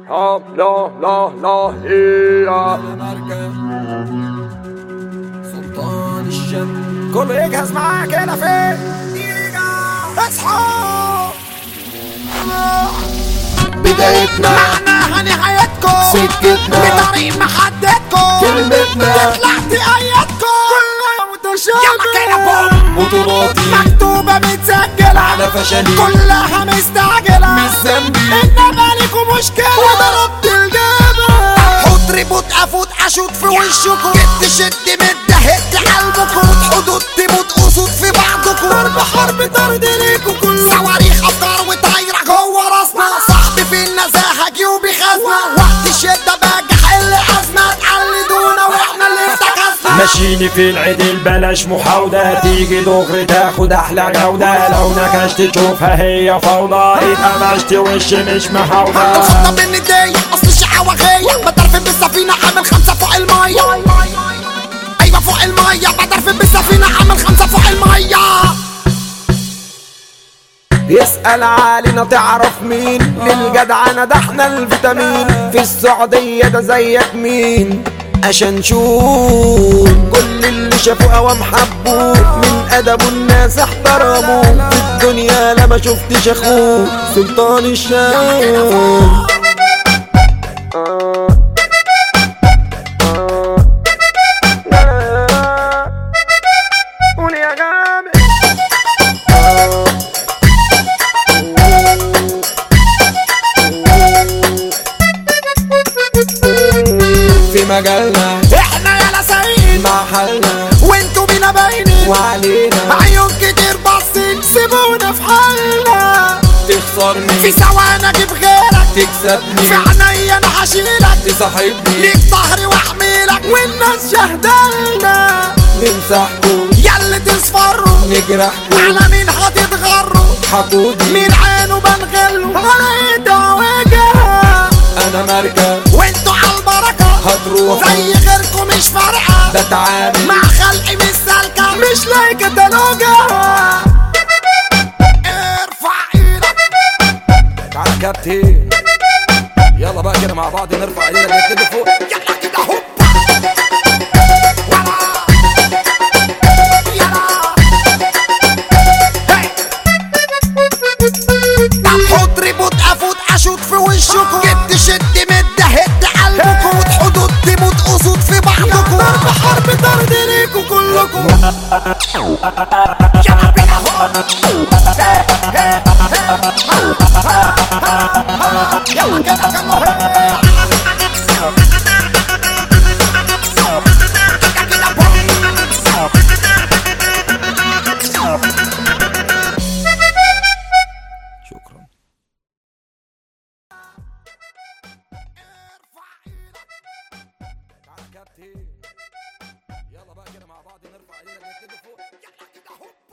اه لا لا لا هي سلطان الشام كله يجهز معاك هنا فين اصحى بدايتنا معناها نهايتكم سكتنا بطريق محددكم كلمتنا طلعت اياتكم كلها متشابهة يلا كده بوم بطولاتي مكتوبة متسجلة على فشلي كلها مستعجلة مش ذنبي انما ليكوا مشكلة وضربت الجبل حط ريبوت افوت اشوط في وشكم جد شد مد هد قلبكم حدود تموت اسود في بعضكم ضرب حرب طرد ليكوا كلكم صواريخ افكار وطايرة جوه راسنا صاحبي في النزاهة جيوبي خزنة وقت الشدة باجي حل ازمة تقلدونا واحنا اللي افتكسنا ماشيني في العدل بلاش محاولة تيجي دغري تاخد احلى جودة لو نكشت تشوفها هي فوضى اتقمشت وش مش محاولة الخطة بين ايديا اصل الشقاوة غية بترفد بالسفينة عامل خمسة فوق المية ايوه فوق المية بترفد بالسفينة عامل خمسة فوق المية يسأل علينا تعرف مين للجدعنة ده احنا الفيتامين في السعودية ده زيك مين عشان نشوف كل اللي شافوه قوام حبوه من أدبه الناس احترموه في الدنيا لا ما شفتش أخوه سلطان الشام قول يا جامد في مجالنا احنا يا لسعين مع حالنا وانتوا بينا باينين وعلينا عيون كتير باصين سيبونا في حالنا في تخسرني ثواني اجيب غيرك في تكسبني عينيا انا هشيلك تصاحبني ليك ظهري واحميلك والناس شهدالنا نمسحكم ياللي تصفروا نجرحكم على مين هتتغروا حقودي مين عينه بنغله على ايده وجهها انا مركب وانتوا على البركه هتروحوا زي غيركم مش فارقه ده تعامل مع خلقي مش سالكه مش لاقي كتالوجها ارفع ايدك تعالى كابتن يلا بقى كده مع بعض نرفع ايدينا كده فوق يلا كده هوبا ولا يلا هي. طب حط ريبوت افوت اشوط في وشكم جد شد مد هد قلبكم وتحدود تموت اسود في بعضكم ضرب حرب طرد ليكوا كلكم يلا بينا هو يلا كده كده شكرا تعالى كابتن يلا بقى كده مع بعض نرفع ايدينا كده فوق يلا كده هوبا